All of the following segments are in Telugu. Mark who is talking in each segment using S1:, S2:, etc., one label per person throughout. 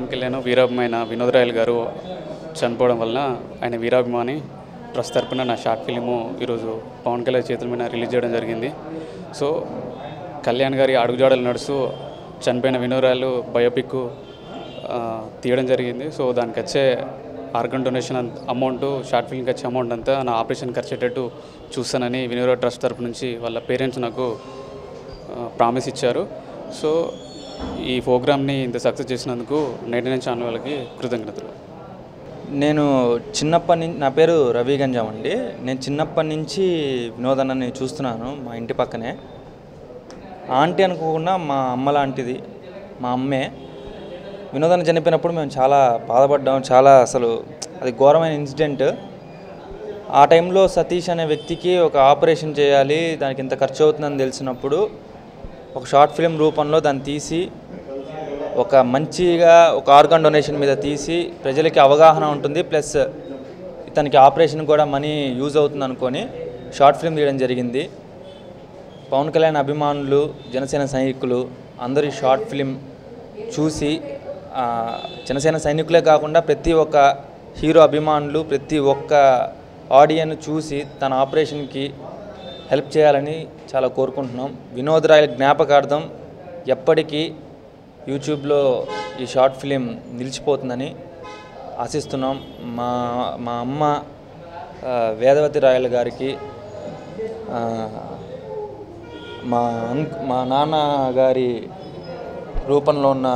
S1: పవన్ కళ్యాణ్ వీరాభిమైన వినోద్ రాయల్ గారు చనిపోవడం వలన ఆయన వీరాభిమాని ట్రస్ట్ తరపున నా షార్ట్ ఫిలిము ఈరోజు పవన్ కళ్యాణ్ చేతుల మీద రిలీజ్ చేయడం జరిగింది సో కళ్యాణ్ గారి అడుగుజాడలు నడుస్తూ చనిపోయిన వినోద్ రాయల్ బయోపిక్ ఆ, తీయడం జరిగింది సో దానికి వచ్చే ఆర్గన్ డొనేషన్ అమౌంట్ షార్ట్ ఫిల్మ్కి వచ్చే అమౌంట్ అంతా నా ఆపరేషన్ ఖర్చు అయ్యేటట్టు చూస్తానని వినోద ట్రస్ట్ తరపు నుంచి వాళ్ళ పేరెంట్స్ నాకు ప్రామిస్ ఇచ్చారు సో ఈ ప్రోగ్రామ్ని ఇంత సక్సెస్ చేసినందుకు నైన్టీ నైన్ ఛానల్ వాళ్ళకి కృతజ్ఞతలు
S2: నేను చిన్నప్పటి నుంచి నా పేరు రవి గంజాం అండి నేను చిన్నప్పటి నుంచి వినోదన్నని చూస్తున్నాను మా ఇంటి పక్కనే ఆంటీ అనుకోకుండా మా అమ్మ లాంటిది మా అమ్మే వినోదన్న చనిపోయినప్పుడు మేము చాలా బాధపడ్డాం చాలా అసలు అది ఘోరమైన ఇన్సిడెంట్ ఆ టైంలో సతీష్ అనే వ్యక్తికి ఒక ఆపరేషన్ చేయాలి దానికి ఇంత ఖర్చు అవుతుందని తెలిసినప్పుడు ఒక షార్ట్ ఫిల్మ్ రూపంలో దాన్ని తీసి ఒక మంచిగా ఒక ఆర్గాన్ డొనేషన్ మీద తీసి ప్రజలకి అవగాహన ఉంటుంది ప్లస్ ఇతనికి ఆపరేషన్ కూడా మనీ యూజ్ అవుతుంది అనుకొని షార్ట్ ఫిల్మ్ తీయడం జరిగింది పవన్ కళ్యాణ్ అభిమానులు జనసేన సైనికులు అందరూ ఈ షార్ట్ ఫిలిం చూసి ఆ, జనసేన సైనికులే కాకుండా ప్రతి ఒక్క హీరో అభిమానులు ప్రతి ఒక్క ఆడియన్ చూసి తన ఆపరేషన్కి హెల్ప్ చేయాలని చాలా కోరుకుంటున్నాం వినోద్ రాయల్ జ్ఞాపకార్థం ఎప్పటికీ యూట్యూబ్లో ఈ షార్ట్ ఫిలిం నిలిచిపోతుందని ఆశిస్తున్నాం మా మా అమ్మ ఆ, వేదవతి రాయల్ గారికి ఆ, మా అంక్ మా నాన్న గారి రూపంలో ఉన్న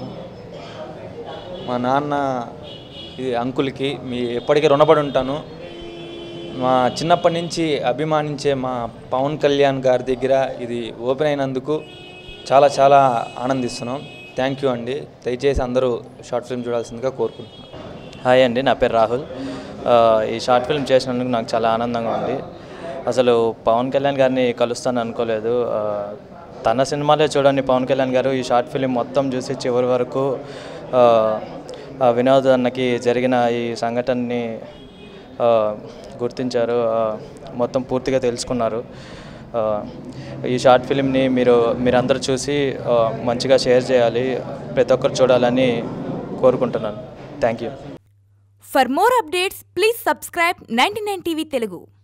S2: మా నాన్న ఇది అంకుల్కి మీ ఎప్పటికీ రుణపడి ఉంటాను మా చిన్నప్పటి నుంచి అభిమానించే మా పవన్ కళ్యాణ్ గారి దగ్గర ఇది ఓపెన్ అయినందుకు చాలా చాలా ఆనందిస్తున్నాం థ్యాంక్ యూ అండి దయచేసి అందరూ షార్ట్ ఫిల్మ్ చూడాల్సిందిగా కోరుకుంటున్నాను
S3: హాయ్ అండి నా పేరు రాహుల్ ఆ, ఈ షార్ట్ ఫిల్మ్ చేసినందుకు నాకు చాలా ఆనందంగా ఉంది అసలు పవన్ కళ్యాణ్ గారిని కలుస్తాను అనుకోలేదు ఆ, తన సినిమాలే చూడండి పవన్ కళ్యాణ్ గారు ఈ షార్ట్ ఫిలిం మొత్తం చూసి చివరి వరకు ఆ, ఆ వినోద్ అన్నకి జరిగిన ఈ సంఘటనని ఆ, గుర్తించారు ఆ, మొత్తం పూర్తిగా తెలుసుకున్నారు ఆ, ఈ షార్ట్ ఫిలింని మీరు మీరందరూ చూసి ఆ, మంచిగా షేర్ చేయాలి ప్రతి ఒక్కరు చూడాలని కోరుకుంటున్నాను thank you
S4: For more updates, please subscribe 99 TV Telugu.